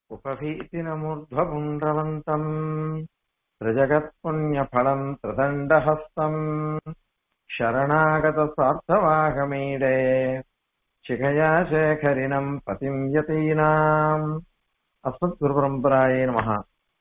उपभीतिनमूर्ध्वपुण्ड्रवन्तम् त्रिजगत्पुण्यफलम् त्रिदण्डहस्तम् शरणागतस्वार्थवाहमीडे शिखया शेखरिणम् पतिम् यतीनाम् அஸ்மத்குருபரம்பராயே நமஹா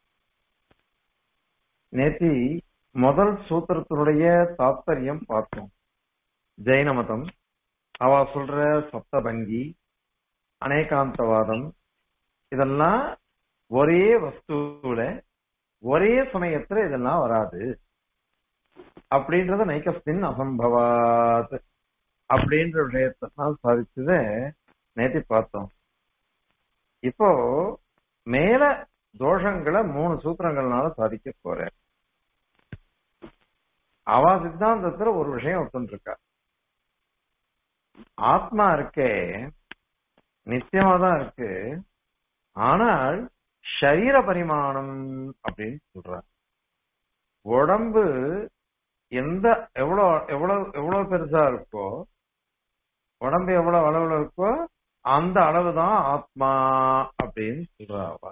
நேத்தி முதல் சூத்திரத்தினுடைய தாத்பரியம் பார்த்தோம் ஜெயின மதம் அவ சொல்ற சப்தபங்கி அநேகாந்தவாதம் இதெல்லாம் ஒரே வஸ்துல ஒரே சமயத்துல இதெல்லாம் வராது அப்படின்றத நைகஸ்தின் அசம்பவாத் அப்படின்ற விஷயத்தை சாதிச்சத நேத்தி பார்த்தோம் இப்போ மேல தோஷங்களை மூணு சூத்திரங்கள்னால சாதிக்க போற அவ சித்தாந்தத்துல ஒரு விஷயம் ஒத்துருக்கா ஆத்மா இருக்கே நிச்சயமா தான் இருக்கு ஆனால் சரீர பரிமாணம் அப்படின்னு சொல்ற உடம்பு எந்த எவ்வளவு எவ்வளவு எவ்வளவு பெருசா இருக்கோ உடம்பு எவ்வளவு அளவுல இருக்கோ அந்த அளவுதான் ஆத்மா அப்படின்னு சொல்றாவ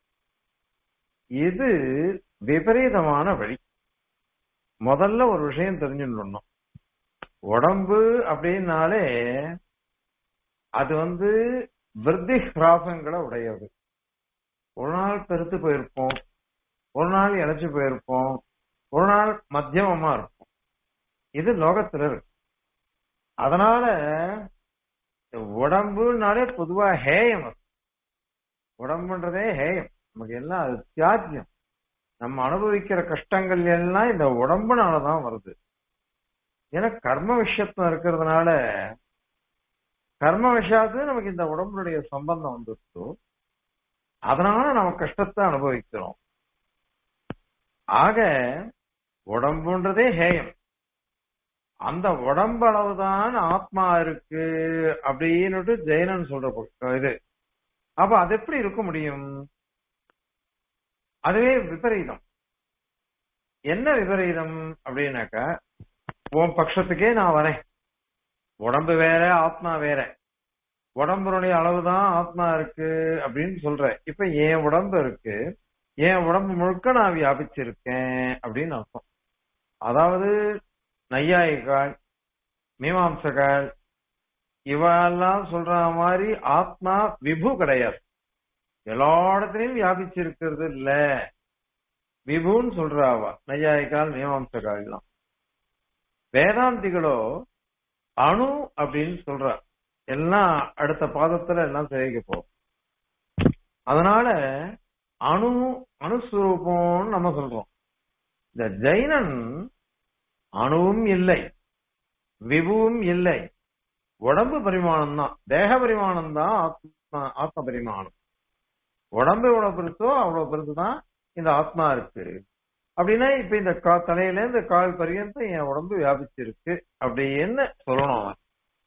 இது விபரீதமான வழி முதல்ல ஒரு விஷயம் தெரிஞ்சுடணும் உடம்பு அப்படின்னாலே அது வந்து விருத்தி ஹிராசங்களை உடையது ஒரு நாள் பெருத்து போயிருப்போம் ஒரு நாள் இழைச்சு போயிருப்போம் ஒரு நாள் மத்தியமமா இருக்கும் இது லோகத்துல இருக்கு அதனால உடம்புனாலே பொதுவா ஹேயம் உடம்புன்றதே ஹேயம் நமக்கு எல்லாம் அது தியாஜ்யம் நம்ம அனுபவிக்கிற கஷ்டங்கள் எல்லாம் இந்த உடம்புனாலதான் வருது ஏன்னா கர்ம விஷயத்துல இருக்கிறதுனால கர்ம விஷயத்து நமக்கு இந்த உடம்புடைய சம்பந்தம் வந்துருச்சு அதனால நம்ம கஷ்டத்தை அனுபவிக்கிறோம் ஆக உடம்புன்றதே ஹேயம் அந்த உடம்பு அளவுதான் ஆத்மா இருக்கு அப்படின்னு ஜெயனன் சொல்ற இது அப்ப அது எப்படி இருக்க முடியும் அதுவே விபரீதம் என்ன விபரீதம் அப்படின்னாக்கா உன் பட்சத்துக்கே நான் வரேன் உடம்பு வேற ஆத்மா வேற உடம்புடைய அளவுதான் ஆத்மா இருக்கு அப்படின்னு சொல்ற இப்ப என் உடம்பு இருக்கு என் உடம்பு முழுக்க நான் வியாபிச்சிருக்கேன் அப்படின்னு அர்த்தம் அதாவது நையாயிகால் மீமாம்சகால் இவெல்லாம் சொல்ற மாதிரி ஆத்மா விபு கிடையாது எல்லா இடத்துலயும் வியாபிச்சிருக்கிறது இல்ல விபுன்னு சொல்றாவா நையாயிகால் மீமாம்சகால் எல்லாம் வேதாந்திகளோ அணு அப்படின்னு சொல்ற எல்லாம் அடுத்த பாதத்துல எல்லாம் தெரிவிக்க போகும் அதனால அணு அணுஸ்வரூபம்னு நம்ம சொல்றோம் இந்த ஜெயினன் அணுவும் இல்லை விபுவும் இல்லை உடம்பு பரிமாணம் தான் தேக பரிமாணம் தான் ஆத்மா ஆத்ம பரிமாணம் உடம்பு எவ்வளவு பெருசோ அவ்வளவு பெருசுதான் இந்த ஆத்மா இருக்கு அப்படின்னா இப்ப இந்த கா தலையில இந்த கால் பரியந்தம் என் உடம்பு வியாபிச்சிருக்கு அப்படின்னு சொல்லணும் அவன்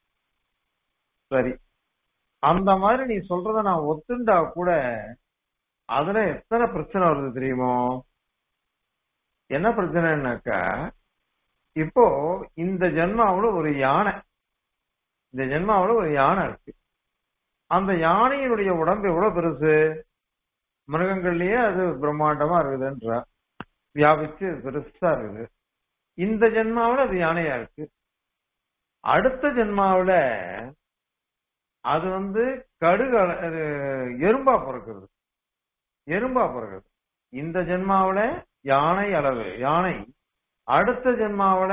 சரி அந்த மாதிரி நீ சொல்றத நான் ஒத்துண்டா கூட அதுல எத்தனை பிரச்சனை வருது தெரியுமோ என்ன பிரச்சனைனாக்கா இப்போ இந்த ஜென்மாவுல ஒரு யானை இந்த ஜென்மாவுல ஒரு யானை இருக்கு அந்த யானையினுடைய உடம்பு எவ்வளவு பெருசு மிருகங்கள்லயே அது பிரம்மாண்டமா இருக்குதுன்ற வியாபிச்சு பெருசா இருக்குது இந்த ஜென்மாவுல அது யானையா இருக்கு அடுத்த ஜென்மாவுல அது வந்து கடுகு எறும்பா பிறக்கிறது எறும்பா பிறக்கிறது இந்த ஜென்மாவுல யானை அளவு யானை அடுத்த ஜென்மாவில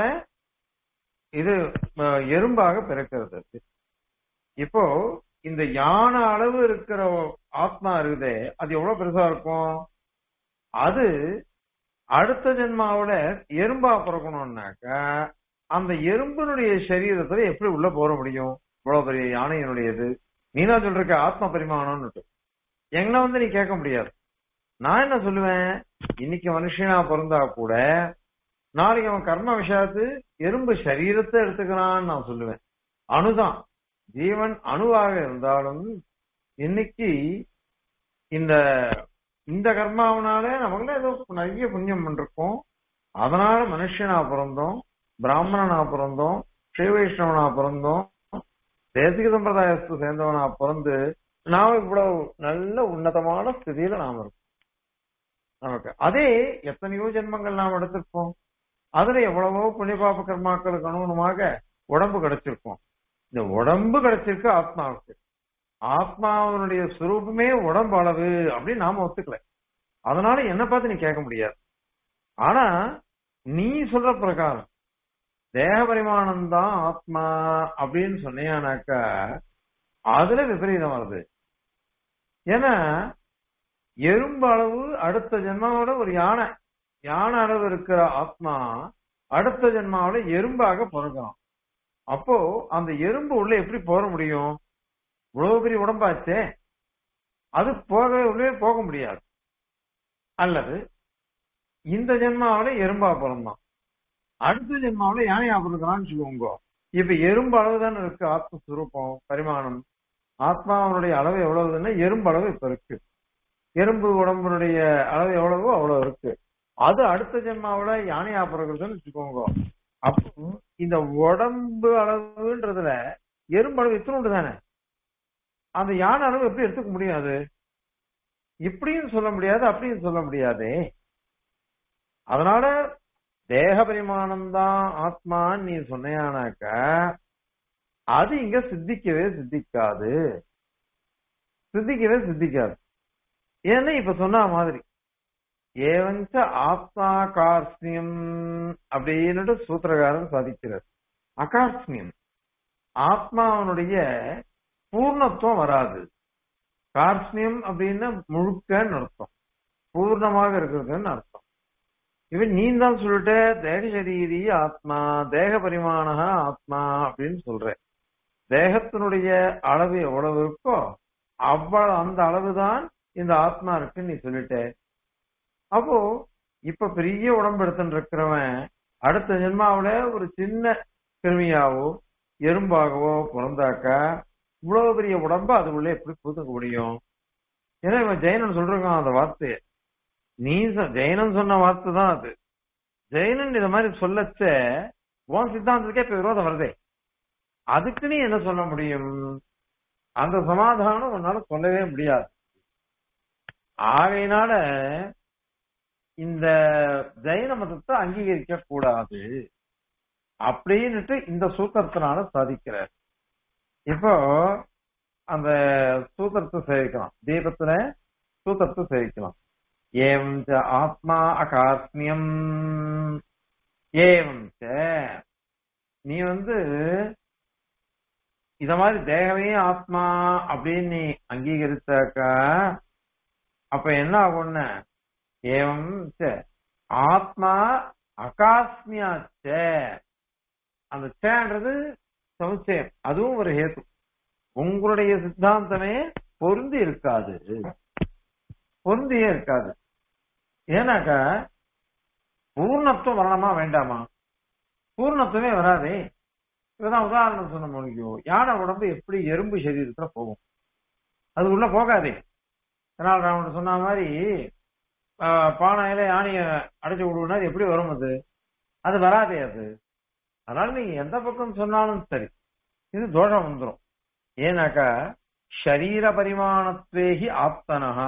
இது எறும்பாக பிறக்கிறது இப்போ இந்த யானை அளவு இருக்கிற ஆத்மா இருக்குதே அது எவ்வளவு பெருசா இருக்கும் அது அடுத்த ஜென்மாவில எறும்பா பிறக்கணும்னாக்கா அந்த எறும்பினுடைய சரீரத்துல எப்படி உள்ள போற முடியும் இவ்வளவு பெரிய யானையினுடையது நீனா சொல்ற ஆத்ம பரிமாணம்னு எங்களை வந்து நீ கேட்க முடியாது நான் என்ன சொல்லுவேன் இன்னைக்கு மனுஷனா பிறந்தா கூட நாளைக்கு அவன் கர்ம விஷயத்து எறும்பு சரீரத்தை எடுத்துக்கிறான்னு நான் சொல்லுவேன் அணுதான் ஜீவன் அணுவாக இருந்தாலும் இன்னைக்கு இந்த இந்த கர்மாவனால நமக்குள்ள ஏதோ நிறைய புண்ணியம் பண்ணிருக்கோம் அதனால மனுஷனா பிறந்தோம் பிராமணனா பிறந்தோம் ஸ்ரீ வைஷ்ணவனா பிறந்தோம் தேசிக சம்பிரதாயத்தை சேர்ந்தவனா பிறந்து நாம இவ்வளவு நல்ல உன்னதமான ஸ்திதியில நாம இருக்கோம் நமக்கு அதே எத்தனையோ ஜென்மங்கள் நாம் எடுத்திருப்போம் அதுல எவ்வளவோ புண்ணிய பாப கர்மாக்களுக்கு அனுகுணமாக உடம்பு கிடைச்சிருக்கும் இந்த உடம்பு கிடைச்சிருக்கு ஆத்மாவுக்கு ஆத்மாவினுடைய சுரூபமே உடம்பு அளவு அப்படின்னு நாம ஒத்துக்கல அதனால என்ன பார்த்து நீ கேட்க முடியாது ஆனா நீ சொல்ற பிரகாரம் தேக பரிமாணம் தான் ஆத்மா அப்படின்னு சொன்னியானாக்கா அதுல விபரீதம் வருது ஏன்னா எறும்பு அளவு அடுத்த ஜென்மாவோட ஒரு யானை யானை அளவு இருக்கிற ஆத்மா அடுத்த ஜென்மாவோட எறும்பாக பிறக்கலாம் அப்போ அந்த எறும்பு உள்ள எப்படி போற முடியும் இவ்வளவு பெரிய உடம்பாச்சே அது போக உள்ளே போக முடியாது அல்லது இந்த ஜென்மாவில எறும்பா பிறந்தான் அடுத்த ஜென்மாவில யானையா பிறந்தான்னு சொல்லுவோங்க இப்ப எறும்பு அளவு தானே இருக்கு ஆத்மஸ்வரூபம் பரிமாணம் ஆத்மாவனுடைய அளவு எவ்வளவுன்னா எறும்பு அளவு இப்ப இருக்கு எறும்பு உடம்புடைய அளவு எவ்வளவோ அவ்வளவு இருக்கு அது அடுத்த ஜென்மாவில யானையா பிறகுதுன்னு வச்சுக்கோங்க அப்போ இந்த உடம்பு அளவுன்றதுல எறும்பு அளவு எத்தனை தானே அந்த யானை அளவு எப்படி எடுத்துக்க முடியாது இப்படியும் சொல்ல முடியாது அப்படியும் சொல்ல முடியாதே அதனால தேக பரிமாணம் தான் ஆத்மான்னு நீ சொன்னையானாக்க அது இங்க சித்திக்கவே சித்திக்காது சித்திக்கவே சித்திக்காது ஏன்னா இப்ப சொன்ன மாதிரி ஏவஞ்ச ஆத்மா கார்ஸ்னியம் அப்படின்னுட்டு சூத்திரகாரன் சாதிக்கிறார் அகார்ஸ்னியம் ஆத்மாவனுடைய பூர்ணத்துவம் வராது கார்ஸ்னியம் அப்படின்னா முழுக்கன்னு அர்த்தம் பூர்ணமாக இருக்கிறதுன்னு அர்த்தம் இவன் நீ தான் சொல்லிட்ட தேக சரீரி ஆத்மா தேக பரிமாண ஆத்மா அப்படின்னு சொல்ற தேகத்தினுடைய அளவு எவ்வளவு இருக்கோ அவ்வளவு அந்த அளவுதான் இந்த ஆத்மா இருக்குன்னு நீ சொல்லிட்ட அப்போ இப்ப பெரிய உடம்பு எடுத்துட்டு இருக்கிறவன் அடுத்த ஜென்மாவில ஒரு சின்ன கிருமியாவோ எறும்பாகவோ பிறந்தாக்கா இவ்வளவு பெரிய உடம்ப அது உள்ள எப்படி புதுக்க முடியும் ஏன்னா இவன் ஜெயனன் சொல்றான் அந்த வார்த்தையை நீ சொ- ஜெயனன் சொன்ன வார்த்தை தான் அது ஜெயனன் இத மாதிரி சொல்லச்ச உன் சித்தாந்தத்துக்கே இப்ப விரோதம் வருதே அதுக்கு நீ என்ன சொல்ல முடியும் அந்த சமாதானம் உன்னால சொல்லவே முடியாது ஆகையினால இந்த ஜெயின மதத்தை அங்கீகரிக்க கூடாது அப்படின்னுட்டு இந்த சூத்திரத்தினால சாதிக்கிறார் இப்போ அந்த சூத்திரத்தை சேவிக்கலாம் தீபத்துல சூத்திரத்தை சேவிக்கலாம் ஏவம் ச ஆத்மா அகாத்மியம் ஏவம் ச நீ வந்து இத மாதிரி தேகமே ஆத்மா அப்படின்னு நீ அங்கீகரித்தாக்கா அப்ப என்ன ஆகும்னா ஏவம் ச ஆத்மா அகாஸ்மியாச்ச அந்த சேன்றது சமுச்சயம் அதுவும் ஒரு ஹேத்து உங்களுடைய சித்தாந்தமே பொருந்தி இருக்காது பொருந்தியே இருக்காது ஏன்னாக்கா பூர்ணத்துவம் வரணுமா வேண்டாமா பூர்ணத்துவமே வராதே இப்பதான் உதாரணம் சொன்ன முடியும் யானை உடம்பு எப்படி எறும்பு சரீரத்துல போகும் அது உள்ள போகாதே அதனால நான் சொன்ன மாதிரி ஆஹ், பானையில யானைய அடைச்சு விடுவோம்னா அது எப்படி வரும் அது அது வராதே அது அதனால நீங்க எந்த பக்கம் சொன்னாலும் சரி இது தோஷம் வந்துரும் ஏன்னாக்கா ஷரீர பரிமாணத்வேகி ஆப்தனஹா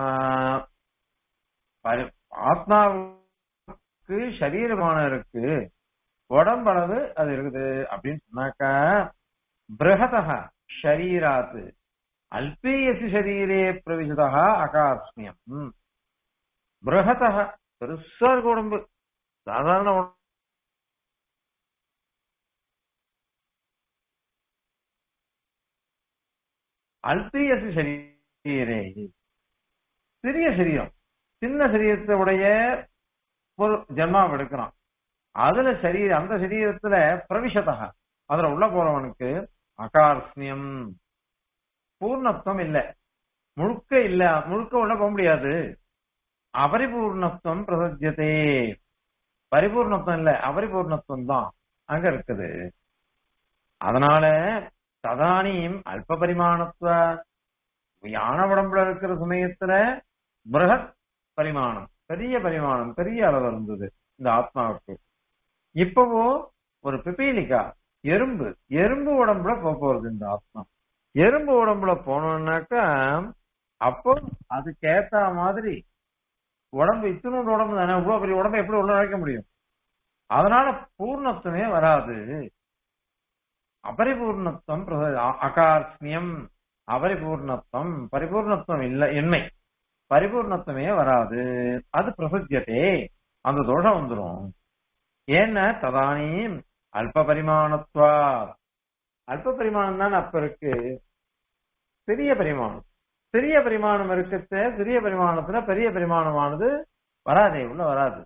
பரி- ஆத்மாவுக்கு சரீரமானம் இருக்கு உடம்பளவு அது இருக்குது அப்படின்னு சொன்னாக்கா பிரகதா ஷரீராத் அல்பேயசி சரீரே பிரவிசதா அகாஸ்மியம் பிரகதா பெருசா இருக்கு உடம்பு சாதாரண உடம்பு அல்பேயசி சரீரே சிறிய சரீரம் சின்ன சரீரத்தை உடைய ஒரு ஜென்மாவை எடுக்கிறான் அதுல சரீர அந்த சரீரத்துல பிரவிசதா அதுல உள்ள போறவனுக்கு அகார்ஸ்னியம் பூர்ணத்துவம் இல்ல முழுக்க இல்ல முழுக்க உள்ள போக முடியாது அபரிபூர்ணத்துவம் பிரசஜ்யதே பரிபூர்ணத்துவம் இல்ல அபரிபூர்ணத்துவம் தான் அங்க இருக்குது அதனால ததானியும் அல்ப பரிமாணத்துவ யான உடம்புல இருக்கிற சமயத்துல பிரகத் பரிமாணம் பெரிய பரிமாணம் பெரிய அளவு இருந்தது இந்த ஆத்மாவுக்கு இப்பவோ ஒரு பிபீலிக்கா எறும்பு எறும்பு உடம்புல போக போறது இந்த ஆத்மா எறும்பு உடம்புல போனோம்னாக்கா அப்போ அதுக்கு ஏத்த மாதிரி உடம்பு இத்தினோட உடம்பு தானே இவ்வளவு பெரிய உடம்பை எப்படி உள்ள நுழைக்க முடியும் அதனால பூர்ணத்துவமே வராது அபரிபூர்ணத்துவம் பிரச- அ- அகார்ஷ்ணியம் அபரிபூர்ணத்துவம் பரிபூர்ணத்துவம் இல்ல இன்மை பரிபூர்ணத்துவமே வராது அது பிரசித்தியதே அந்த தோஷம் வந்துரும் ஏன்னா ததானீம் அல்ப பரிமாணத்துவா அல்ப பரிமாணம் தான் அப்ப இருக்கு பெரிய பரிமாணம் சிறிய பரிமாணம் இருக்கச்ச சிறிய பரிமாணத்துல பெரிய பரிமாணமானது வராதே உள்ள வராது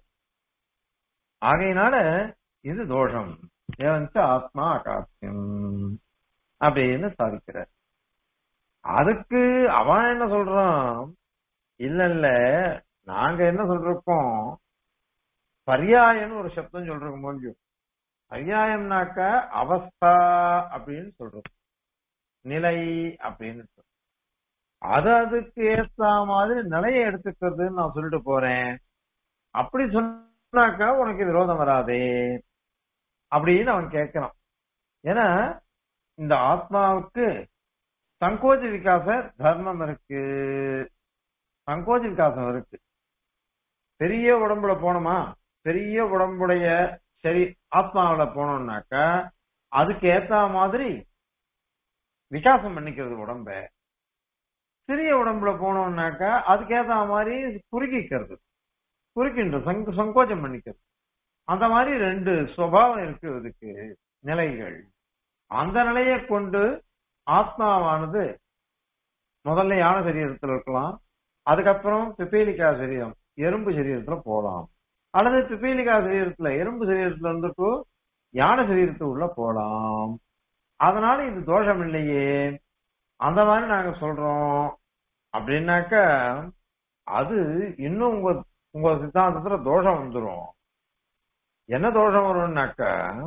ஆகையினால இது தோஷம் ஏவன்ச்ச ஆத்மா அகாசியம் அப்படின்னு சாதிக்கிறார் அதுக்கு அவன் என்ன சொல்றான் இல்ல இல்ல நாங்க என்ன சொல்றோம் பரியாயம்னு ஒரு சப்தம் சொல்றோம் முடியும் பரியாயம்னாக்க அவஸ்தா அப்படின்னு சொல்றோம் நிலை அப்படின்னு சொல்றோம் அது அதுக்கு ஏத்த மாதிரி நிலையை எடுத்துக்கிறதுன்னு நான் சொல்லிட்டு போறேன் அப்படி சொன்னாக்கா உனக்கு விரோதம் வராதே அப்படின்னு அவன் கேட்கிறான் ஏன்னா இந்த ஆத்மாவுக்கு சங்கோஜ விகாச தர்மம் இருக்கு சங்கோஜ விகாசம் இருக்கு பெரிய உடம்புல போனோமா பெரிய உடம்புடைய சரி ஆத்மாவில போனோம்னாக்கா அதுக்கு ஏத்த மாதிரி விகாசம் பண்ணிக்கிறது உடம்ப சிறிய உடம்புல போனோம்னாக்கா அதுக்கு ஏத்த மாதிரி குறுக்கிக்கிறது குறுக்கின்ற சங்க சங்கோச்சம் பண்ணிக்கிறது அந்த மாதிரி ரெண்டு சுவாவம் இருக்கு இதுக்கு நிலைகள் அந்த நிலையை கொண்டு ஆத்மாவானது முதல்ல யானை சரீரத்தில் இருக்கலாம் அதுக்கப்புறம் பிப்பேலிக்கா சரீரம் எறும்பு சரீரத்துல போலாம் அல்லது பிப்பேலிக்கா சரீரத்துல எறும்பு சரீரத்துல இருந்துட்டு யானை சரீரத்துக்குள்ள போலாம் அதனால இது தோஷம் இல்லையே அந்த மாதிரி நாங்க சொல்றோம் அப்படின்னாக்க அது இன்னும் உங்க உங்க சித்தாந்தத்துல தோஷம் வந்துரும் என்ன தோஷம் வரும்னாக்க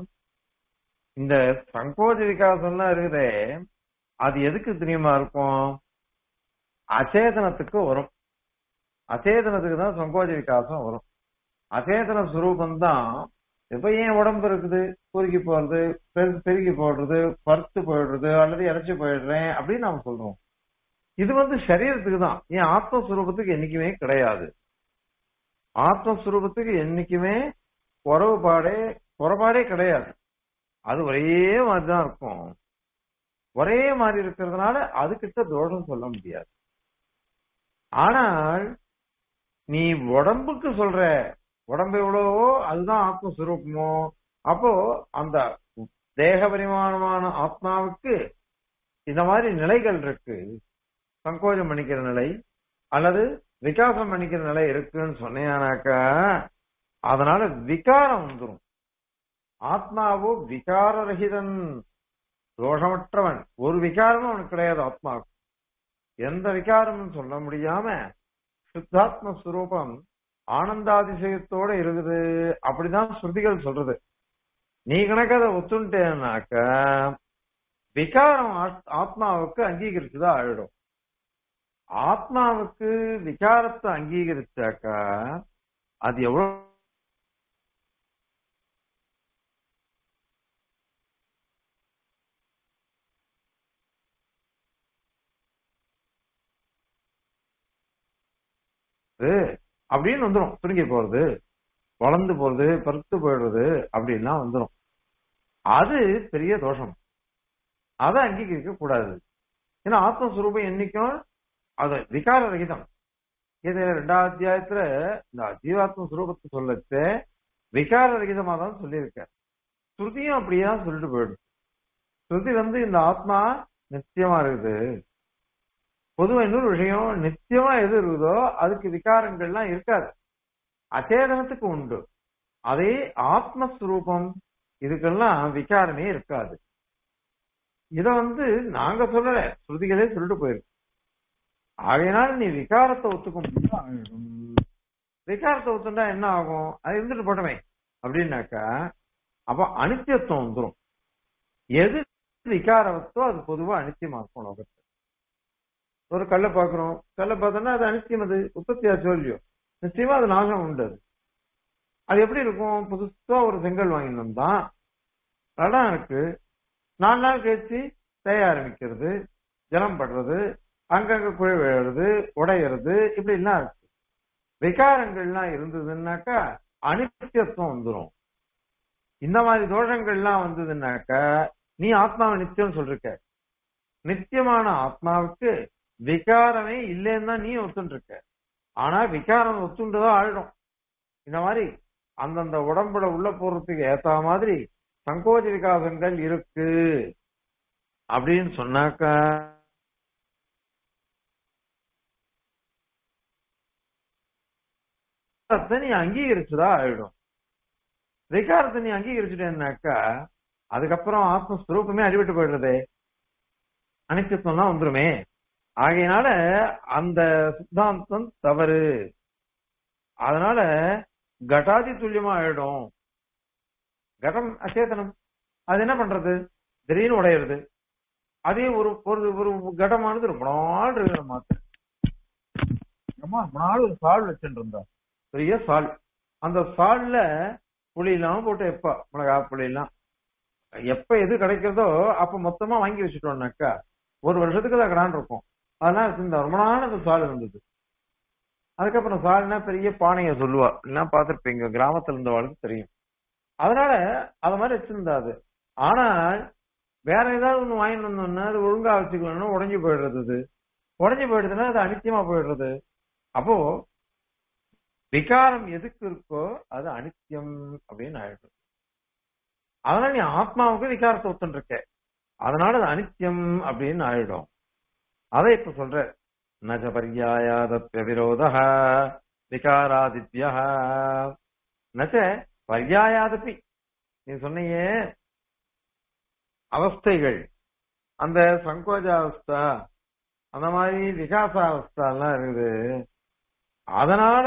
இந்த சங்கோஜ விகாசம்லாம் இருக்குதே அது எதுக்கு தெரியுமா இருக்கும் அச்சேதனத்துக்கு வரும் அச்சேதனத்துக்கு தான் சங்கோஜ விகாசம் வரும் அச்சேதன சுரூபம் தான் இப்ப ஏன் உடம்பு இருக்குது குறுக்கி போறது பெரு- பெருகி போடுறது பருத்து போயிடுறது அல்லது இறைச்சி போயிடுறேன் அப்படின்னு நாம சொல்றோம் இது வந்து சரீரத்துக்கு தான் ஏன் ஆத்மஸ்வரூபத்துக்கு என்னைக்குமே கிடையாது ஆத்மஸ்வரூபத்துக்கு என்னைக்குமே குறவுபாடே குறைபாடே கிடையாது அது ஒரே மாதிரி தான் இருக்கும் ஒரே மாதிரி இருக்கிறதுனால அதுகிட்ட தோஷம் சொல்ல முடியாது ஆனால் நீ உடம்புக்கு சொல்ற உடம்பு எவ்வளவோ அதுதான் ஆத்மஸ்வரூபமோ அப்போ அந்த தேக பரிமாணமான ஆத்மாவுக்கு இந்த மாதிரி நிலைகள் இருக்கு சங்கோஜம் பண்ணிக்கிற நிலை அல்லது விகாசம் பண்ணிக்கிற நிலை இருக்குன்னு சொன்னேனாக்கா அதனால விகாரம் வந்துரும் ஆத்மாவோ விகாரரகிதன் தோஷமற்றவன் ஒரு விகாரமும் அவனுக்கு கிடையாது ஆத்மாவுக்கு எந்த விகாரமும் சொல்ல முடியாம சுத்தாத்ம ஸ்வரூபம் ஆனந்தாதிசயத்தோட இருக்குது அப்படிதான் ஸ்ருதிகள் சொல்றது நீ கணக்கு அதை ஒத்துட்டேனாக்க விகாரம் ஆத்- ஆத்மாவுக்கு அங்கீகரிச்சுதான் ஆயிடும் ஆத்மாவுக்கு விகாரத்தை அங்கீகரிச்சாக்கா அது எவ்வளவு அப்படின்னு வந்துரும் சுருங்கி போறது வளர்ந்து போறது பருத்து போயிடுறது அப்படின்லாம் வந்துரும் அது பெரிய தோஷம் அதை அங்கீகரிக்க கூடாது ஏன்னா ஆத்மஸ்வரூபம் என்னைக்கும் அது விகார ரகிதம் இது ரெண்டாவது அத்தியாயத்துல இந்த ஜீவாத்ம சுரூபத்தை சொல்லச்சு விகார ரகிதமா தான் சொல்லியிருக்க ஸ்ருதியும் அப்படியே தான் சொல்லிட்டு போயிடும் ஸ்ருதி வந்து இந்த ஆத்மா நிச்சயமா இருக்குது பொதுவா இன்னொரு விஷயம் நிச்சயமா எது இருக்குதோ அதுக்கு விகாரங்கள்லாம் இருக்காது அச்சேதனத்துக்கு உண்டு அதே ஆத்மஸ்வரூபம் இதுக்கெல்லாம் விகாரமே இருக்காது இத வந்து நாங்க சொல்லல ஸ்ருதிகளே சொல்லிட்டு போயிருக்கு ஆகையினால நீ விகாரத்தை ஒத்துக்க முடியும் ஆயிடும் விகாரத்தை ஒத்துண்டா என்ன ஆகும் அது இருந்துட்டு போட்டமே அப்படின்னாக்கா அப்ப அனித்தியத்துவம் வந்துரும் எது விகாரவத்தோ அது பொதுவா அனித்தியமா இருக்கும் லோகத்துல ஒரு கல்லை பாக்குறோம் கல்லை பார்த்தோம்னா அது அனித்தியம் அது உற்பத்தி ஆச்சோ இல்லையோ நிச்சயமா அது நாசம் உண்டு அது அது எப்படி இருக்கும் புதுசா ஒரு செங்கல் வாங்கிட்டு வந்தான் நல்லா இருக்கு நாலு நாள் கழிச்சு தேய ஆரம்பிக்கிறது ஜலம் படுறது அங்கங்க குழி விழுறது உடையிறது இப்படி எல்லாம் இருக்கு விகாரங்கள்லாம் இருந்ததுன்னாக்கா அனித்தியத்துவம் வந்துடும் இந்த மாதிரி தோஷங்கள்லாம் வந்ததுன்னாக்கா நீ ஆத்மாவை நித்தியம் சொல்லிருக்க நித்தியமான ஆத்மாவுக்கு விகாரமே இல்லைன்னு தான் நீ ஒத்துட்டு இருக்க ஆனா விகாரம் ஒத்துண்டுதான் ஆயிடும் இந்த மாதிரி அந்தந்த உடம்புல உள்ள போறதுக்கு ஏத்த மாதிரி சங்கோஜ விகாசங்கள் இருக்கு அப்படின்னு சொன்னாக்கா விகாரத்தை நீ அங்கீகரிச்சுதான் ஆயிடும் விகாரத்தை நீ அங்கீகரிச்சுட்டேன்னாக்கா அதுக்கப்புறம் ஆத்மஸ்வரூபமே அடிபட்டு போயிடுறதே அனித்தியத்துவம் வந்துருமே ஆகையினால அந்த சித்தாந்தம் தவறு அதனால கட்டாதி துல்லியமா ஆயிடும் கடம் அச்சேதனம் அது என்ன பண்றது திடீர்னு உடையிறது அதே ஒரு ஒரு ஒரு கடமானது ரொம்ப நாள் இருக்கிற மாத்திரம் ரொம்ப நாள் ஒரு சால் வச்சுட்டு இருந்தா பெரிய சால் அந்த சால்ல புளியெல்லாம் போட்டு எப்ப மிளகா புளியெல்லாம் எப்ப எது கிடைக்கிறதோ அப்ப மொத்தமா வாங்கி வச்சுட்டோம்னாக்கா ஒரு வருஷத்துக்கு தான் கடான் இருக்கும் அதெல்லாம் வச்சிருந்தா ரொம்ப நாள் அந்த சால் இருந்தது அதுக்கப்புறம் சால்னா பெரிய பானைய சொல்லுவா எல்லாம் பார்த்துருப்பீங்க கிராமத்துல இருந்தவாளுக்கு தெரியும் அதனால அது மாதிரி வச்சிருந்தா அது ஆனால் வேற ஏதாவது ஒண்ணு வாங்கிட்டு வந்தோம்னா அது ஒழுங்கா வச்சுக்கலன்னா உடஞ்சி போயிடுறது அது உடஞ்சி போயிடுதுன்னா அது அனித்தியமா போயிடுறது அப்போ விகாரம் எதுக்கு இருக்கோ அது அனித்தியம் அப்படின்னு ஆயிடும் அதனால நீ ஆத்மாவுக்கு விகாரத்தை ஒத்துன்னு இருக்க அதனால அது அனித்தியம் அப்படின்னு ஆயிடும் அதை இப்ப சொல்ற நஜ பர்யாயாதத்ய விரோத விகாராதித்ய நச்ச பர்யாயாதப்பி நீ சொன்னியே அவஸ்தைகள் அந்த சங்கோஜாவஸ்தா அந்த மாதிரி விகாசாவஸ்தா எல்லாம் இருக்குது அதனால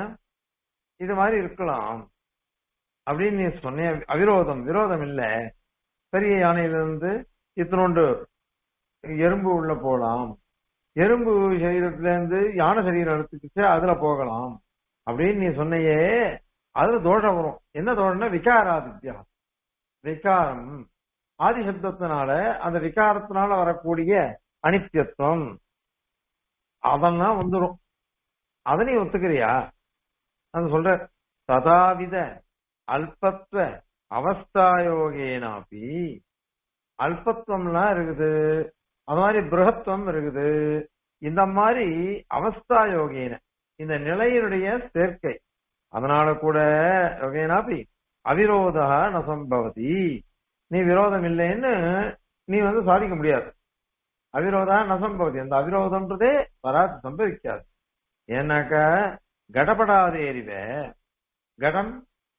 இது மாதிரி இருக்கலாம் அப்படின்னு நீ சொன்ன அவிரோதம் விரோதம் இல்ல பெரிய யானையிலிருந்து இத்தினோண்டு எறும்பு உள்ள போலாம் எறும்பு சரீரத்துல இருந்து யானை சரீரம் எடுத்துக்கிச்சு அதுல போகலாம் அப்படின்னு நீ சொன்னையே அதுல தோஷம் வரும் என்ன தோஷம்னா விகாராதித்யா விகாரம் ஆதி சப்தத்தினால அந்த விகாரத்தினால வரக்கூடிய அனித்தியத்துவம் அதெல்லாம் வந்துடும் அதை நீ ஒத்துக்கிறியா அது சொல்ற ததாவித அல்பத்வ அவஸ்தாயோகேனாபி அல்பத்துவம்லாம் இருக்குது அது மாதிரி பிருகத்துவம் இருக்குது இந்த மாதிரி அவஸ்தா யோகேன இந்த நிலையினுடைய சேர்க்கை அதனால கூட யோகேனாபி அவிரோதா நசம்பவதி நீ விரோதம் இல்லைன்னு நீ வந்து சாதிக்க முடியாது அவிரோதா நசம்பவதி அந்த அவிரோதம்ன்றதே வராது சம்பவிக்காது ஏன்னாக்கா கடப்படாத எரிவ கடம்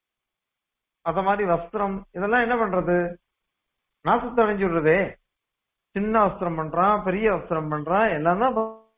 அத மாதிரி வஸ்திரம் இதெல்லாம் என்ன பண்றது நாசத்தை அடைஞ்சு விடுறதே சின்ன வஸ்திரம் பண்றான் பெரிய வஸ்திரம் பண்றான் எல்லாம் தான்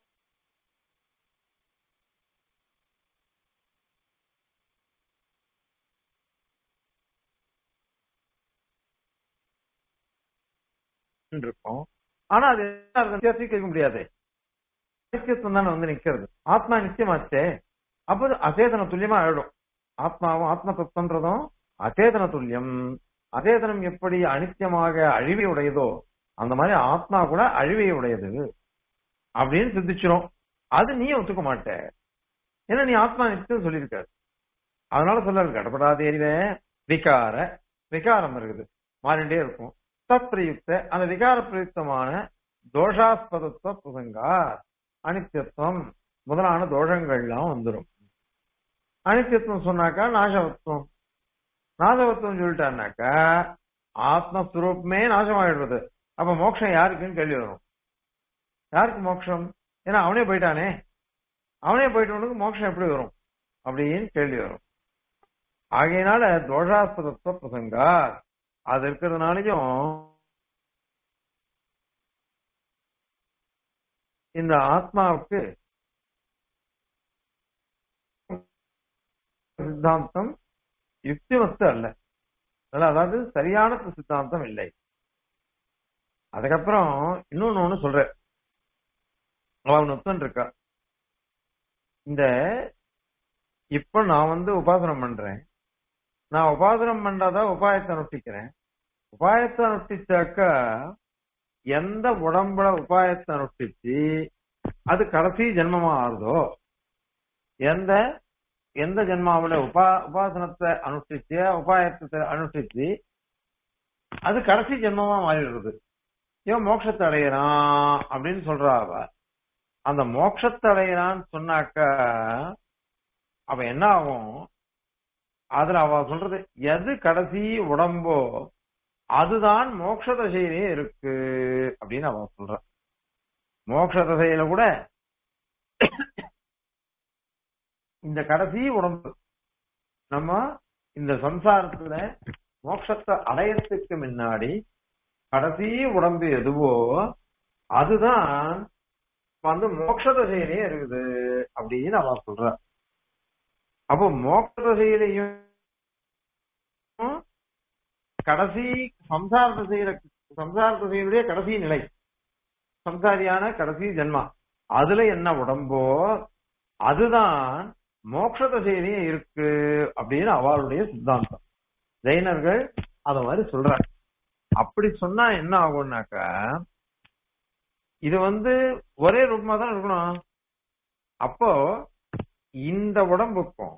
இருக்கும் ஆனா அது கேட்க முடியாது நித்தியத்துவம் தானே வந்து நிக்கிறது ஆத்மா நித்தியமாச்சே அப்போ அசேதன துல்லியமா ஆயிடும் ஆத்மாவும் ஆத்ம தத்துவன்றதும் அச்சேதன துல்லியம் அச்சேதனம் எப்படி அனித்தியமாக அழிவை உடையதோ அந்த மாதிரி ஆத்மா கூட அழிவை உடையது அப்படின்னு சிந்திச்சிரும் அது நீ ஒத்துக்க மாட்ட ஏன்னா நீ ஆத்மா நித்தியம் சொல்லியிருக்க அதனால சொல்ல கடப்படாதேரிவ விகார விகாரம் இருக்குது மாறிண்டே இருக்கும் தத் பிரயுக்த அந்த விகார பிரயுக்தமான தோஷாஸ்பதத்துவ புதங்கா அனித்தியத்துவம் முதலான தோஷங்கள்லாம் வந்துடும் அனித்தியத்துவம் சொன்னாக்கா நாசவத்துவம் நாசவத்துவம் சொல்லிட்டான்னாக்கா ஆத்மஸ்வரூபமே நாசமாயிடுறது அப்ப மோட்சம் யாருக்குன்னு கேள்வி வரும் யாருக்கு மோட்சம் ஏன்னா அவனே போயிட்டானே அவனே போயிட்டவனுக்கு மோட்சம் எப்படி வரும் அப்படின்னு கேள்வி வரும் ஆகையினால தோஷாஸ்பதத்துவ பிரசங்கா அது இருக்கிறதுனாலயும் இந்த ஆத்மாவுக்கு சித்தாந்தம் யுக்திமத்து அல்ல அதாவது சரியான சித்தாந்தம் இல்லை அதுக்கப்புறம் இன்னொன்னு ஒண்ணு சொல்ற அவன் ஒத்தன் இருக்கா இந்த இப்ப நான் வந்து உபாசனம் பண்றேன் நான் உபாசனம் பண்றதா உபாயத்தை நொட்டிக்கிறேன் உபாயத்தை நொட்டிச்சாக்கா எந்த உடம்புல உபாயத்தை அனுஷ்டிச்சு அது கடைசி ஜென்மமா ஆறுதோ எந்த எந்த ஜென்மாவில உபா உபாசனத்தை அனுஷ்டிச்சு உபாயத்தை அனுஷ்டிச்சு அது கடைசி ஜென்மமா மாறிடுறது இவன் மோட்சத்தை அடையிறான் அப்படின்னு சொல்றா அவ அந்த மோட்சத்தை அடையிறான்னு சொன்னாக்கா அவ என்ன ஆகும் அதுல அவ சொல்றது எது கடைசி உடம்போ அதுதான் மோட்ச தசையிலே இருக்கு அப்படின்னு அவ சொல்ற மோட்ச தசையில கூட இந்த கடைசி உடம்பு நம்ம இந்த சம்சாரத்துல மோட்சத்தை அடையறதுக்கு முன்னாடி கடைசி உடம்பு எதுவோ அதுதான் வந்து மோட்ச தசையிலே இருக்குது அப்படின்னு அவ சொல்ற அப்போ மோட்ச தசையிலையும் கடைசி சம்சார திசையில சம்சார திசையினுடைய கடைசி நிலை சம்சாரியான கடைசி ஜென்மா அதுல என்ன உடம்போ அதுதான் மோட்ச திசையிலேயே இருக்கு அப்படின்னு அவளுடைய சித்தாந்தம் ஜெயினர்கள் அத மாதிரி சொல்றாங்க அப்படி சொன்னா என்ன ஆகும்னாக்கா இது வந்து ஒரே ரூபமா தான் இருக்கணும் அப்போ இந்த உடம்புக்கும்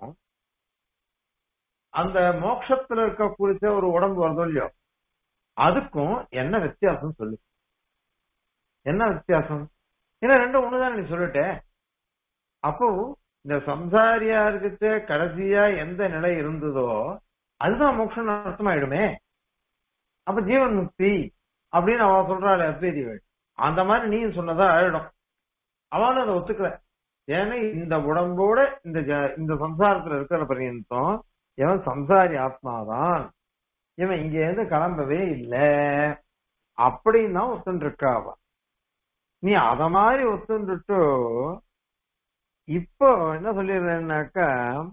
அந்த மோட்சத்துல இருக்க குறிச்ச ஒரு உடம்பு வருதோ இல்லையோ அதுக்கும் என்ன வித்தியாசம் சொல்லு என்ன வித்தியாசம் ஏன்னா ரெண்டும் ஒண்ணுதான் நீ சொல்லிட்ட அப்போ இந்த சம்சாரியா இருக்கிற கடைசியா எந்த நிலை இருந்ததோ அதுதான் மோட்சம் அர்த்தமாயிடுமே அப்ப ஜீவன் முக்தி அப்படின்னு அவ சொல்றாள் அத்வைதிகள் அந்த மாதிரி நீ சொன்னதா ஆயிடும் அவனும் அதை ஒத்துக்கல ஏன்னா இந்த உடம்போட இந்த ஜ- இந்த சம்சாரத்துல இருக்கிற பரியந்தம் இவன் சம்சாரி ஆத்மாதான் இவன் இங்க இருந்து கிளம்பவே இல்ல அப்படின்னு தான் ஒத்துன்னு இருக்கா அவ நீ அத மாதிரி ஒத்துண்டுட்டு இப்போ என்ன சொல்லிடுறேன்னாக்கா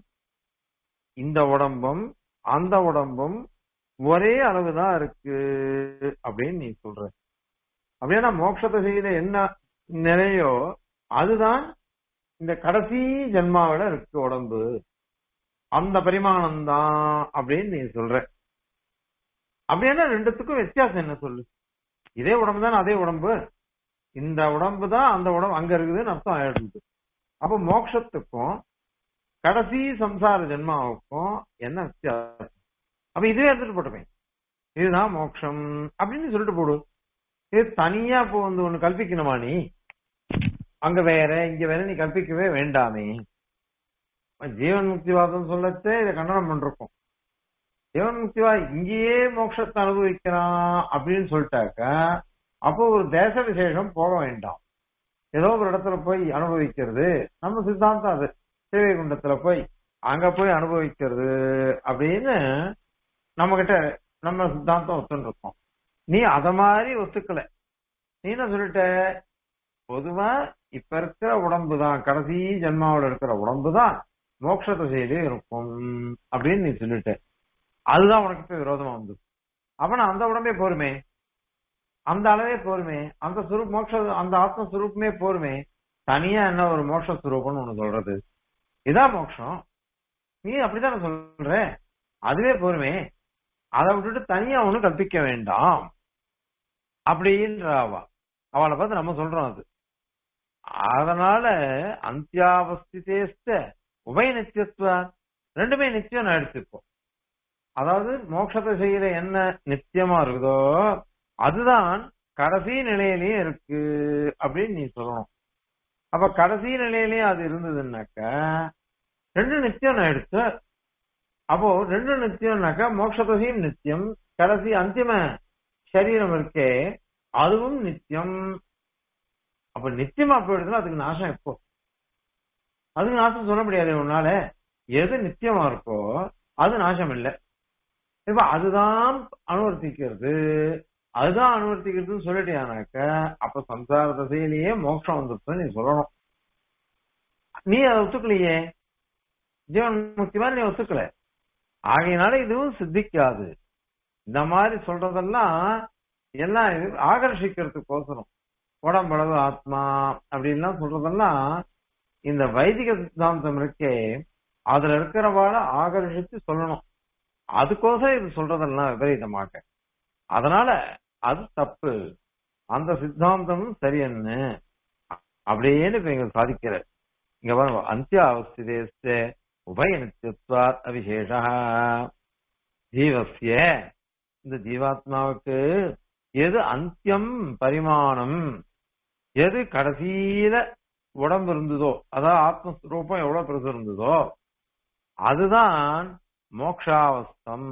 இந்த உடம்பும் அந்த உடம்பும் ஒரே அளவுதான் இருக்கு அப்படின்னு நீ சொல்ற அப்படின்னா மோட்சத்தை செய்த என்ன நிலையோ அதுதான் இந்த கடைசி ஜென்மாவில இருக்கு உடம்பு அந்த பரிமாணம் தான் அப்படின்னு நீ சொல்ற அப்படின்னா ரெண்டுத்துக்கும் வித்தியாசம் என்ன சொல்லு இதே உடம்பு தானே அதே உடம்பு இந்த உடம்பு தான் அந்த உடம்பு அங்க இருக்குதுன்னு அர்த்தம் ஆயிடுது அப்ப மோட்சத்துக்கும் கடைசி சம்சார ஜென்மாவுக்கும் என்ன வித்தியாசம் அப்ப இதுவே எடுத்துட்டு போட்டுப்பேன் இதுதான் மோட்சம் அப்படின்னு சொல்லிட்டு போடு இது தனியா இப்போ வந்து ஒண்ணு கல்பிக்கணுமா நீ அங்க வேற இங்க வேற நீ கல்பிக்கவே வேண்டாமே ஜீவன் முக்திவாதம் சொல்லச்சே இதை கண்டனம் பண்றோம் ஜீவன் முக்திவா இங்கேயே மோட்சத்தை அனுபவிக்கிறான் அப்படின்னு சொல்லிட்டாக்க அப்போ ஒரு தேச விசேஷம் போக வேண்டாம் ஏதோ ஒரு இடத்துல போய் அனுபவிக்கிறது நம்ம சித்தாந்தம் அது சேவைகுண்டத்துல போய் அங்க போய் அனுபவிக்கிறது அப்படின்னு நம்ம கிட்ட நம்ம சித்தாந்தம் ஒத்துன்னு இருக்கோம் நீ அத மாதிரி ஒத்துக்கல நீ என்ன சொல்லிட்ட பொதுவா இப்ப இருக்கிற உடம்பு தான் கடைசி ஜென்மாவில் இருக்கிற உடம்பு தான் மோட்ச திசையிலே இருக்கும் அப்படின்னு நீ சொல்லிட்ட அதுதான் உனக்கு இப்ப விரோதமா வந்து அப்ப அந்த உடம்பே போருமே அந்த அளவே போருமே அந்த சுரூப் மோட்ச அந்த ஆத்ம சுரூபமே போருமே தனியா என்ன ஒரு மோட்ச சுரூபம்னு ஒண்ணு சொல்றது இதான் மோட்சம் நீ அப்படித்தானே சொல்ற அதுவே போருமே அதை விட்டுட்டு தனியா ஒண்ணு கற்பிக்க வேண்டாம் அப்படின்ற அவ அவளை பார்த்து நம்ம சொல்றோம் அது அதனால அந்தியாவஸ்திதேஸ்த உபய நித்தியத்துவ ரெண்டுமே நித்தியம் நான் எடுத்துப்போம் அதாவது மோட்சத்தை செய்யற என்ன நித்தியமா இருக்குதோ அதுதான் கடைசி நிலையிலயும் இருக்கு அப்படின்னு நீ சொல்லணும் அப்ப கடைசி நிலையிலயும் அது இருந்ததுன்னாக்க ரெண்டு நித்தியம் நான் எடுத்த அப்போ ரெண்டு நித்தியம்னாக்கா மோட்சத்தையும் நித்தியம் கடைசி அந்திம சரீரம் இருக்கே அதுவும் நித்தியம் அப்ப நித்தியமா போயிடுதுன்னா அதுக்கு நாசம் எப்போ அதுக்கு நாசம் சொல்ல முடியாது உன்னால எது நித்தியமா இருக்கோ அது நாசம் இல்லை இப்ப அதுதான் அனுவர்த்திக்கிறது அதுதான் அனுவர்த்திக்கிறதுன்னு சொல்லிட்டியானாக்க அப்ப சம்சார தசையிலேயே மோட்சம் வந்துருச்சுன்னு நீ சொல்லணும் நீ அதை ஒத்துக்கலையே ஜீவன் முக்தி மாதிரி நீ ஒத்துக்கல ஆகையினால இதுவும் சித்திக்காது இந்த மாதிரி சொல்றதெல்லாம் எல்லாம் இது ஆகர்ஷிக்கிறதுக்கோசரம் உடம்பளவு ஆத்மா அப்படின்லாம் சொல்றதெல்லாம் இந்த வைதிக சித்தாந்தம் இருக்கே அதுல இருக்கிறவாட ஆகர்ஷித்து சொல்லணும் அதுக்கோசரம் இது சொல்றதெல்லாம் விபரீதமாக அதனால அது தப்பு அந்த சித்தாந்தம் சரி என்ன அப்படின்னு இப்ப இங்க சாதிக்கிற இங்க பாருங்க அந்திய அவஸ்திதேஸ்தே உபயனித்யத்வாத் அவிசேஷா ஜீவசிய இந்த ஜீவாத்மாவுக்கு எது அந்தியம் பரிமாணம் எது கடைசியில உடம்பு இருந்ததோ அதாவது ஆத்மஸ்வரூபம் எவ்வளவு பெருசு இருந்ததோ அதுதான் மோக்ஷாவஸ்தம்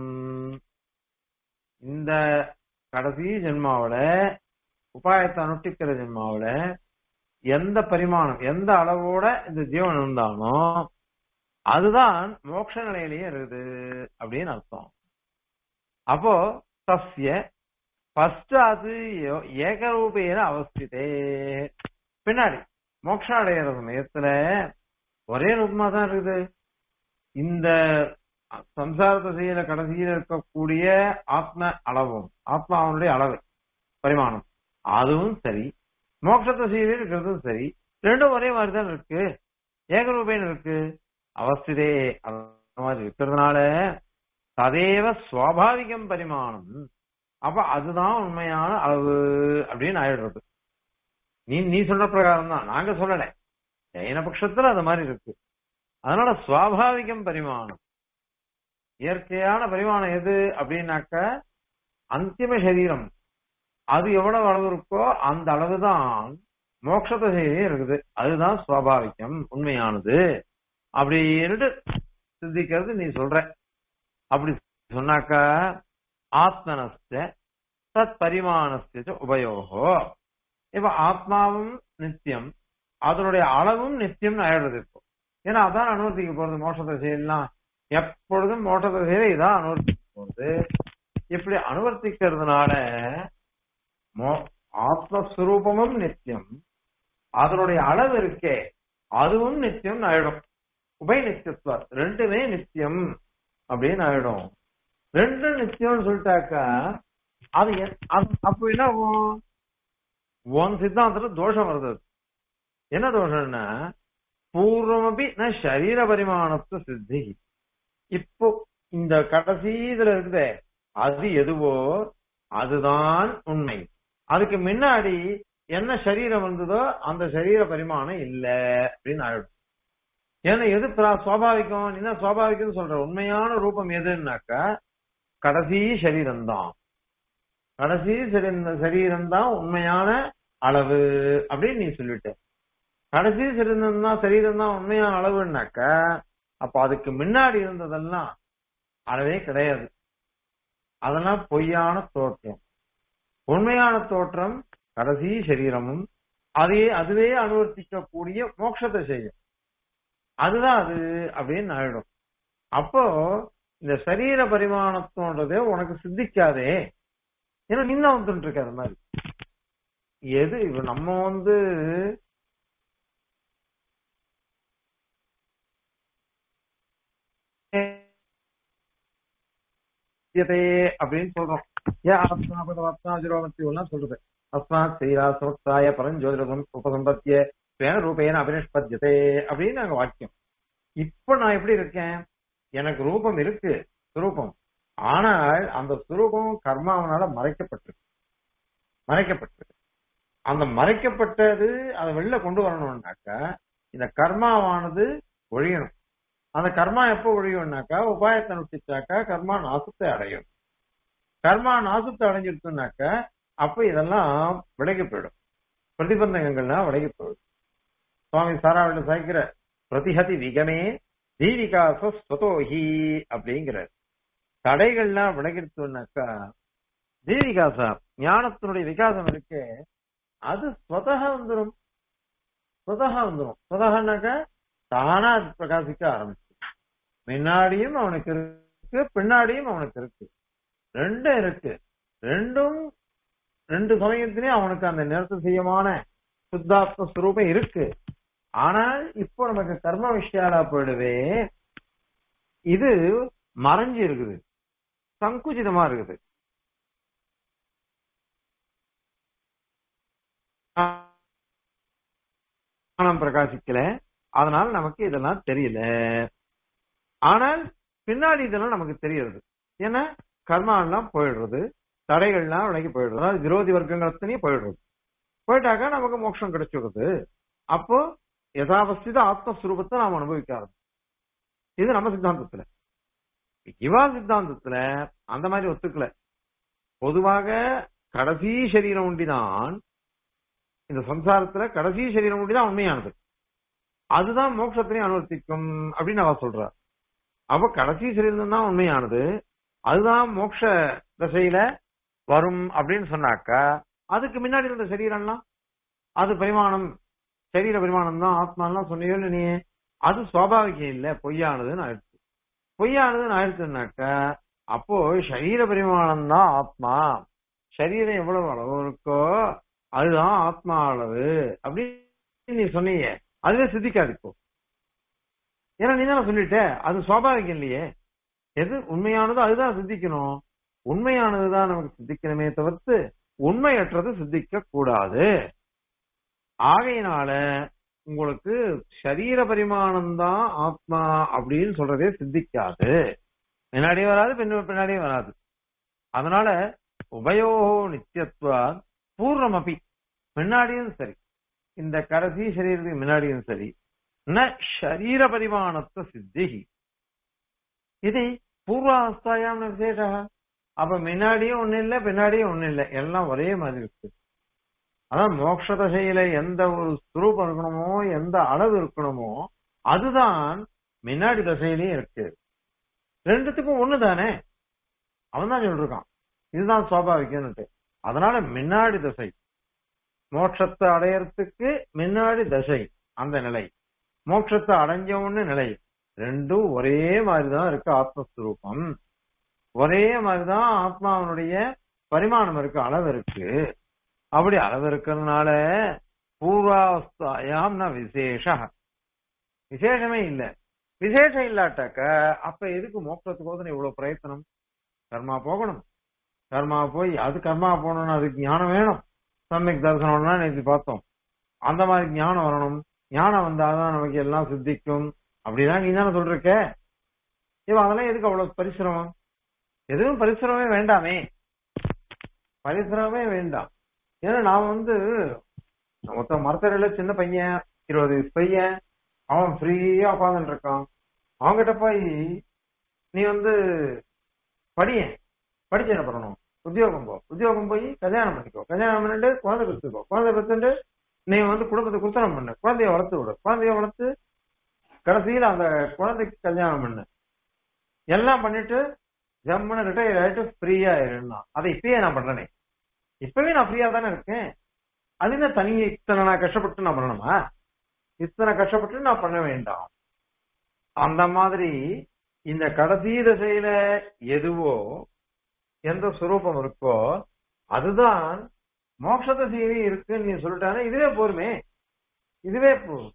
இந்த கடைசி ஜென்மாவில உபாயத்தை அனுஷ்டிக்கிற ஜென்மாவில எந்த பரிமாணம் எந்த அளவோட இந்த ஜீவன் இருந்தானோ அதுதான் மோட்ச நிலையிலேயே இருக்குது அப்படின்னு அர்த்தம் அப்போ தஸ்ய ஃபர்ஸ்ட் அது யோ- ஏகரூபேன அவஸ்திதே பின்னாடி மோட்சம் அடையிற சமயத்துல ஒரே ரூபமா தான் இருக்குது இந்த சம்சார திசையில கடைசியில இருக்கக்கூடிய ஆத்ம அளவும் ஆத்மாவனுடைய அளவு பரிமாணம் அதுவும் சரி மோட்ச திசையில இருக்கிறதும் சரி ரெண்டும் ஒரே மாதிரி தான் இருக்கு ஏகரூபேன இருக்கு அவஸ்திதே அந்த மாதிரி இருக்கிறதுனால ததேவ சுவாபாவிகம் பரிமாணம் அப்ப அதுதான் உண்மையான அளவு அப்படின்னு ஆயிடுறது நீ நீ சொல்ற பிரகாரம் தான் நாங்க சொல்லல ஜெயின பட்சத்துல அது மாதிரி இருக்கு அதனால சுவாபாவிகம் பரிமாணம் இயற்கையான பரிமாணம் எது அப்படின்னாக்க அந்திம சரீரம் அது எவ்வளவு அளவு இருக்கோ அந்த அளவுதான் மோட்சத்தை செய்ய இருக்குது அதுதான் சுவாபாவிகம் உண்மையானது அப்படின்னுட்டு சிந்திக்கிறது நீ சொல்ற அப்படி சொன்னாக்கா ஆத்மனஸ்த தத் பரிமாணஸ்த உபயோகோ இப்ப ஆத்மாவும் நித்தியம் அதனுடைய அளவும் நித்தியம்னு ஆயிடுறது இப்போ ஏன்னா அதான் அனுவர்த்திக்க போறது மோட்சத்தை செய்யலாம் எப்பொழுதும் மோட்சத்தை செய்ய இதான் அனுவர்த்திக்க போறது இப்படி அனுவர்த்திக்கிறதுனால மோ- ஆத்மஸ்வரூபமும் நித்தியம் அதனுடைய அளவு இருக்கே அதுவும் நித்தியம் ஆயிடும் உபய நித்தியத்துவம் ரெண்டுமே நித்தியம் அப்படின்னு ஆயிடும் ரெண்டும் நித்தியம்னு சொல்லிட்டாக்கா அது எ- அது- அப்போ என்ன ஆகும் உன் சித்தாந்தத்துல தோஷம் வருது அது. என்ன தோஷம்னா பூர்வமபி ந சரீர பரிமாணத்து சித்தி இப்போ இந்த கடைசி இதுல இருக்குதே அது எதுவோ அதுதான் உண்மை அதுக்கு முன்னாடி என்ன சரீரம் வந்ததோ அந்த சரீர பரிமாணம் இல்ல அப்படின்னு ஆயிடும் ஏன்னா எது பிரா- சுவாபாவிகம் நீ என்ன சுவாபாவிகம் சொல்ற உண்மையான ரூபம் எதுன்னாக்கா கடைசி சரீரம் தான் கடைசி சரீரம் தான் உண்மையான அளவு அப்படின்னு நீ சொல்லிட்ட கடைசி சரீரம் தான் சரீரம் தான் உண்மையான அளவுன்னாக்கா அப்ப அதுக்கு முன்னாடி இருந்ததெல்லாம் அளவே கிடையாது அதெல்லாம் பொய்யான தோற்றம் உண்மையான தோற்றம் கடைசி சரீரமும் அதே அதுவே அனுவர்த்திக்கக்கூடிய மோட்சத்தை செய்யும் அதுதான் அது அப்படின்னு ஆயிடும் அப்போ இந்த சரீர பரிமாணத்தோன்றதே உனக்கு சித்திக்காதே ஏன்னா நின்ன வந்துட்டு இருக்கு அது மாதிரி எது இப்ப நம்ம வந்து வித்தியதே அப்படின்னு சொல்றோம் ஏன் ஆத்மாபத ஆத்மாஜிரோமத்தி எல்லாம் சொல்றது அஸ்மாத் ஸ்ரீரா சமஸ்தாய பரஞ்சோதிரம் உபசம்பத்திய வேண ரூபேன அபினிஷ்பத்தியதே அப்படின்னு நாங்க வாக்கியம் இப்ப நான் எப்படி இருக்கேன் எனக்கு ரூபம் இருக்கு சுரூபம் ஆனால் அந்த சுரூபம் கர்மாவனால மறைக்கப்பட்டிருக்கு மறைக்கப்பட்டிருக்கு அந்த மறைக்கப்பட்டது அதை வெளில கொண்டு வரணும்னாக்கா இந்த கர்மாவானது ஒழியணும் அந்த கர்மா எப்போ ஒழியும்னாக்கா உபாயத்தை நுட்டிச்சாக்கா கர்மா நாசத்தை அடையும் கர்மா நாசத்தை அடைஞ்சிருக்குனாக்கா அப்ப இதெல்லாம் விலகி போயிடும் பிரதிபந்தகங்கள்லாம் விலகி போயிடும் சுவாமி சாராவில சாய்க்கிற பிரதிஹதி விகமே தீவிகாச ஸ்வதோஹி அப்படிங்கிறார் தடைகள்லாம் விலகிடுச்சுனாக்கா தீவிகாசா ஞானத்தினுடைய விகாசம் இருக்கு அது ஸ்வதக வந்துடும் ஸ்வதக வந்துடும் ஸ்வதகனாக்கா தானா அது பிரகாசிக்க ஆரம்பிச்சு முன்னாடியும் அவனுக்கு இருக்கு பின்னாடியும் அவனுக்கு இருக்கு ரெண்டும் இருக்கு ரெண்டும் ரெண்டு சமயத்திலையும் அவனுக்கு அந்த நிறுத்தசியமான சுத்தாத்ம ஸ்வரூபம் இருக்கு ஆனால் இப்போ நமக்கு கர்ம விஷயாலா போயிடுவே இது மறைஞ்சு இருக்குது சங்குச்சிதமா இருக்குது ஞானம் பிரகாசிக்கல அதனால நமக்கு இதெல்லாம் தெரியல ஆனால் பின்னாடி இதெல்லாம் நமக்கு தெரியறது ஏன்னா கர்மா எல்லாம் போயிடுறது தடைகள்லாம் விலகி போயிடுது அதாவது விரோதி வர்க்கங்களத்தனையும் போயிடுறது போயிட்டாக்கா நமக்கு மோட்சம் கிடைச்சிடுது அப்போ யதாவஸ்தித ஆத்மஸ்வரூபத்தை நாம் அனுபவிக்க ஆரம்பிச்சோம் இது நம்ம சித்தாந்தத்துல இவா சித்தாந்தத்துல அந்த மாதிரி ஒத்துக்கல பொதுவாக கடைசி சரீரம் ஒண்டிதான் இந்த சம்சாரத்துல கடைசி சரீரம் ஒண்டிதான் உண்மையானது அதுதான் மோட்சத்தினையும் அனுவர்த்திக்கும் அப்படின்னு அவ சொல்றா அப்ப கடைசி சரீரம் தான் உண்மையானது அதுதான் மோட்ச திசையில வரும் அப்படின்னு சொன்னாக்கா அதுக்கு முன்னாடி இருந்த சரீரம்லாம் அது பரிமாணம் சரீர பரிமாணம் தான் ஆத்மாலாம் சொன்னியோ இல்ல நீ அது சுவாபாவிகம் இல்ல பொய்யானதுன்னு ஆயிடுச்சு பொய்யானதுன்னு ஆயிடுச்சுனாக்கா அப்போ சரீர பரிமாணம் தான் ஆத்மா சரீரம் எவ்வளவு அளவு இருக்கோ அதுதான் ஆத்மா அளவு அப்படின்னு நீ சொன்னீங்க அதுவே சித்திக்காது இப்போ ஏன்னா நீ தானே சொல்லிட்ட அது சுவாபாவிகம் இல்லையே எது உண்மையானதோ அதுதான் சித்திக்கணும் உண்மையானதுதான் நமக்கு சித்திக்கணுமே தவிர்த்து உண்மையற்றது சித்திக்க கூடாது ஆகையினால உங்களுக்கு சரீர பரிமாணம் தான் ஆத்மா அப்படின்னு சொல்றதே சித்திக்காது முன்னாடியே வராது பின்ன பின்னாடியே வராது அதனால உபயோகோ நித்தியத்துவா பூர்ணமபி முன்னாடியும் சரி இந்த கடைசி சரீரத்துக்கு முன்னாடியும் சரி ந ஷரீர பரிமாணத்தை சித்தி இது பூர்வாவஸ்தாயாம் விசேஷ அப்ப முன்னாடியும் ஒண்ணு இல்ல பின்னாடியும் ஒண்ணு இல்ல எல்லாம் ஒரே மாதிரி இருக்கு அதான் மோட்ச தசையில எந்த ஒரு ஸ்வரூபம் இருக்கணுமோ எந்த அளவு இருக்கணுமோ அதுதான் முன்னாடி தசையிலயும் இருக்கு ரெண்டுத்துக்கும் ஒண்ணுதானே அவன் தான் சொல்லிருக்கான் இதுதான் சுவாபாவிகம்னுட்டு அதனால முன்னாடி தசை மோட்சத்தை அடையறதுக்கு முன்னாடி தசை அந்த நிலை மோட்சத்தை அடைஞ்ச ஒண்ணு நிலை ரெண்டும் ஒரே மாதிரிதான் இருக்கு ஆத்மஸ்வரூபம் ஒரே மாதிரிதான் ஆத்மாவனுடைய பரிமாணம் இருக்கு அளவு இருக்கு அப்படி அளவு இருக்கிறதுனால பூர்வாவஸ்தாயாம் ந விசேஷ விசேஷமே இல்ல விசேஷம் இல்லாட்டாக்க அப்ப எதுக்கு மோட்சத்துக்கோசரம் இவ்வளவு பிரயத்தனம் கர்மா போகணும் கர்மா போய் அது கர்மா போகணும்னு அதுக்கு ஞானம் வேணும் சமயக் தரிசனம்னா நேற்று பார்த்தோம் அந்த மாதிரி ஞானம் வரணும் ஞானம் வந்தாதான் நமக்கு எல்லாம் சித்திக்கும் அப்படிதான் நீ தானே சொல்றிருக்க இவன் அதெல்லாம் எதுக்கு அவ்வளவு பரிசிரமம் எதுவும் பரிசிரமே வேண்டாமே பரிசிரமே வேண்டாம் ஏன்னா நான் வந்து மொத்த மரத்தரையில சின்ன பையன் இருபது வயசு பையன் அவன் ஃப்ரீயா உட்காந்துட்டு இருக்கான் அவன்கிட்ட போய் நீ வந்து படியேன் படிச்சு என்ன பண்ணணும் உத்தியோகம் போ உத்தியோகம் போய் கல்யாணம் பண்ணிக்கோ கல்யாணம் பண்ணிட்டு குழந்தை பெற்றுக்கோ குழந்தை பெற்றுட்டு நீ வந்து குடும்பத்தை குத்தனம் பண்ணு குழந்தைய வளர்த்து விடு குழந்தைய வளர்த்து கடைசியில் அந்த குழந்தைக்கு கல்யாணம் பண்ணு எல்லாம் பண்ணிட்டு ஜம்முன்னு ரிட்டையர் ஆயிட்டு ஃப்ரீயா இருந்தா அதை இப்பயே நான் பண்றேனே இப்பவே நான் ஃப்ரீயா தானே இருக்கேன் அது என்ன தனி இத்தனை நான் கஷ்டப்பட்டு நான் பண்ணணுமா இத்தனை கஷ்டப்பட்டு நான் பண்ண வேண்டாம் அந்த மாதிரி இந்த கடைசி திசையில எதுவோ எந்த சுரூபம் இருக்கோ அதுதான் மோட்ச திசையிலே இருக்குன்னு நீ சொல்லிட்டானே இதுவே போருமே இதுவே போதும்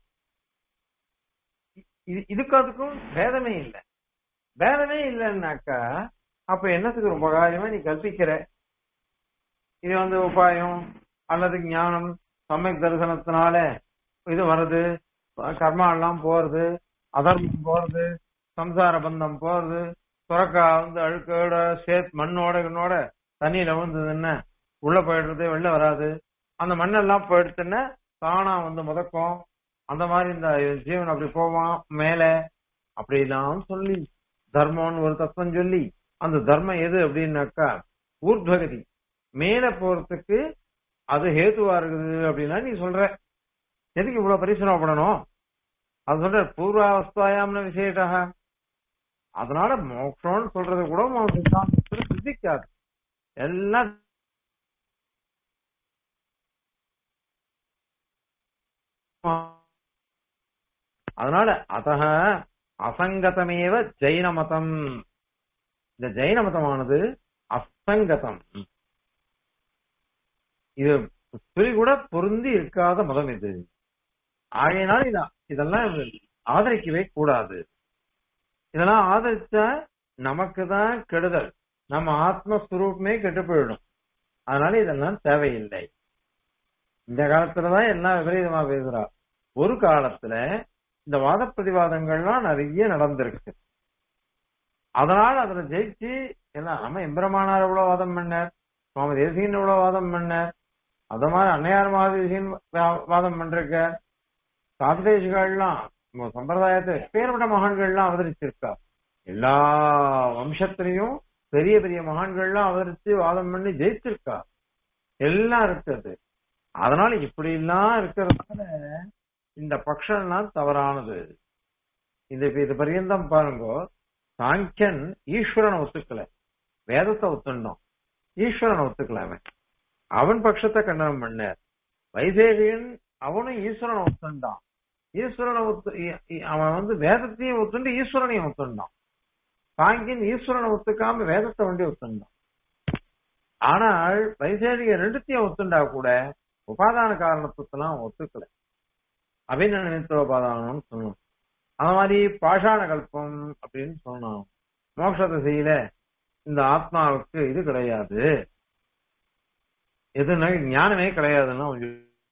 இது- இதுக்கு அதுக்கும் பேதமே இல்லை பேதமே இல்லைன்னாக்கா அப்ப என்னத்துக்கு ரொம்ப காரியமா நீ கல்பிக்கிற இது வந்து உபாயம் அல்லது ஞானம் சமயக் தரிசனத்தினால இது வருது கர்மா எல்லாம் போறது அதர்மம் போறது சம்சார பந்தம் போறது சுரக்கா வந்து அழுக்கோட சேத் மண்ணோட இவனோட தண்ணியில விழுந்ததுன்னா உள்ள போயிடுறது வெளில வராது அந்த மண்ணெல்லாம் போயிடுச்சுன்னா தானா வந்து முதக்கும் அந்த மாதிரி இந்த ஜீவன் அப்படி போவான் மேல அப்படிலாம் சொல்லி தர்மம்னு ஒரு தத்துவம் சொல்லி அந்த தர்மம் எது அப்படின்னாக்கா ஊர்த்வகதி மேல போறதுக்கு அது ஹேத்துவா இருக்குது அப்படின்னா நீ சொல்ற எதுக்கு இவ்வளவு பரிசிரமப்படணும் அது சொல்ற பூர்வாவஸ்தாயாம்னு விசேஷா அதனால மோக்ஷம்னு சொல்றது கூட உன் சித்தாந்தத்துல சித்திக்காது எல்லாம் அதனால அதக அசங்கதமேவ ஜெயின மதம் இந்த ஜெயின மதமானது அசங்கதம் இது துளி கூட பொருந்தி இருக்காத மதம் இது ஆகையினால இத இதெல்லாம் ஆதரிக்கவே கூடாது இதெல்லாம் ஆதரிச்சா நமக்கு தான் கெடுதல் நம்ம ஆத்மஸ்வரூபமே கெட்டு போயிடும் அதனால இதெல்லாம் தேவையில்லை இந்த காலத்துலதான் எல்லாம் விபரீதமா பேசுறா ஒரு காலத்துல இந்த வாத பிரதிவாதங்கள்லாம் நிறைய நடந்திருக்கு அதனால அதுல ஜெயிச்சு எல்லாம் நம்ம எம்பெருமானார் எவ்வளவு வாதம் பண்ணார் சுவாமி தேசிகன் எவ்வளவு வாதம் பண்ண அத மாதிரி அன்னையார் மகாதேசிகன் வா- வாதம் பண்றக்க சாதிதேசிகள்லாம் நம்ம சம்பிரதாயத்தை பேர்பட்ட மகான்கள்லாம் அவதரிச்சிருக்கா எல்லா வம்சத்திலையும் பெரிய பெரிய மகான்கள்லாம் அவதரிச்சு வாதம் பண்ணி ஜெயிச்சிருக்கா எல்லாம் இருக்குது அதனால இப்படி எல்லாம் இருக்கிறதுனால இந்த பட்சம்லாம் தவறானது இந்த இப்ப இது பரியந்தம் பாருங்க சாங்கியன் ஈஸ்வரனை ஒத்துக்கல வேதத்தை ஒத்துண்டோம் ஈஸ்வரனை ஒத்துக்கல அவன் அவன் பட்சத்தை கண்டனம் பண்ணார் வைசேகியன் அவனும் ஈஸ்வரனை ஒத்துண்டான் ஈஸ்வரனை ஒத்து இ- இ- அவன் வந்து வேதத்தையும் ஒத்துண்டு ஈஸ்வரனையும் ஒத்துண்டான் சாங்கியன் ஈஸ்வரனை ஒத்துக்காம வேதத்தை வண்டி ஒத்துண்டான் ஆனால் வைசேகிய ரெண்டுத்தையும் ஒத்துண்டா கூட உபாதான காரணத்துக்கெல்லாம் ஒத்துக்கல அபிந நிமித்தோபாதானம்னு சொன்னோம் அந்த மாதிரி பாஷாண கல்பம் அப்படின்னு சொன்னோம் மோட்ச திசையில இந்த ஆத்மாவுக்கு இது கிடையாது எதுனா ஞானமே கிடையாதுன்னா அவங்க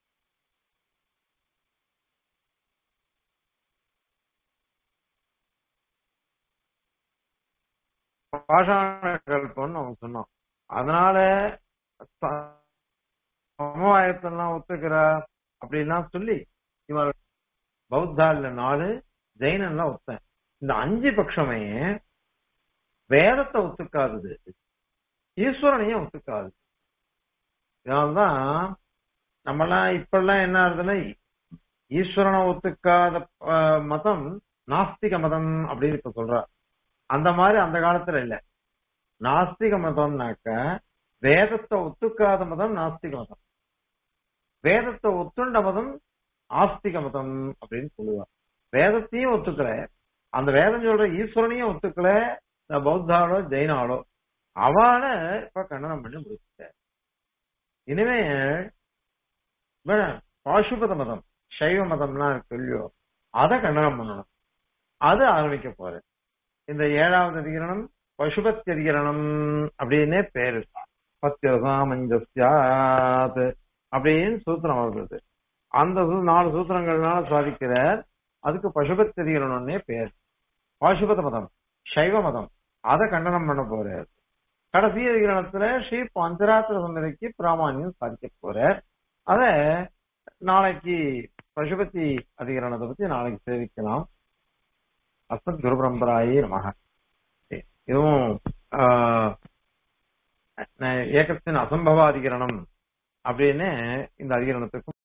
பாஷாண கல்பம்னு அவங்க சொன்னோம் அதனால ச- சமவாயத்தெல்லாம் ஒத்துக்கிறா அப்படின்லாம் சொல்லி இவன் பௌத்தால நாலு ஜெயினன்லாம் ஒத்தேன் இந்த அஞ்சு பட்சமே வேதத்தை ஒத்துக்காதது ஈஸ்வரனையும் ஒத்துக்காது இதனால்தான் நம்மலாம் இப்பெல்லாம் என்ன ஆகுதுன்னா ஈஸ்வரனை ஒத்துக்காத அஹ், மதம் நாஸ்திக மதம் அப்படின்னு இப்ப சொல்றா அந்த மாதிரி அந்த காலத்துல இல்ல நாஸ்திக மதம்னாக்க வேதத்தை ஒத்துக்காத மதம் நாஸ்திக மதம் வேதத்தை ஒத்துண்ட மதம் ஆஸ்திக மதம் அப்படின்னு சொல்லுவா வேதத்தையும் ஒத்துக்கல அந்த வேதம் சொல்ற ஈஸ்வரனையும் ஒத்துக்கல இந்த பௌத்தாளோ ஜெயினாலோ அவளை இப்ப கண்டனம் பண்ணி முடிச்சுட்ட இனிமே வேணாம், பாசுபத மதம் சைவ மதம்லாம் இருக்கு இல்லையோ அதை கண்டனம் பண்ணணும் அது ஆரம்பிக்க போற இந்த ஏழாவது அதிகரணம் பசுபத்தி அதிகரணம் அப்படின்னே பேரு பத்தியசாமஞ்சஸ்யாத் அப்படின்னு சூத்திரம் வருது அந்த சூ- நாலு சூத்திரங்கள்னால சாதிக்கிறார் அதுக்கு பசுபத்தி அதிகரணம்னே பேர் பாசுபத மதம் சைவ மதம் அதை கண்டனம் பண்ண போறார் கடைசி அதிகரணத்துல ஸ்ரீ பஞ்சராத்திர சந்ததிக்கு பிராமான்யம் சாதிக்க போறார் அத நாளைக்கு பசுபதி அதிகரணத்தை பத்தி நாளைக்கு சேவிக்கலாம் அஸ்மத் குரு பரம்பராயே நமக இதுவும் ஆஹ், ஏகத்தின் அசம்பவ அதிகரணம் அப்படின்னு இந்த அதிகரணத்துக்கும்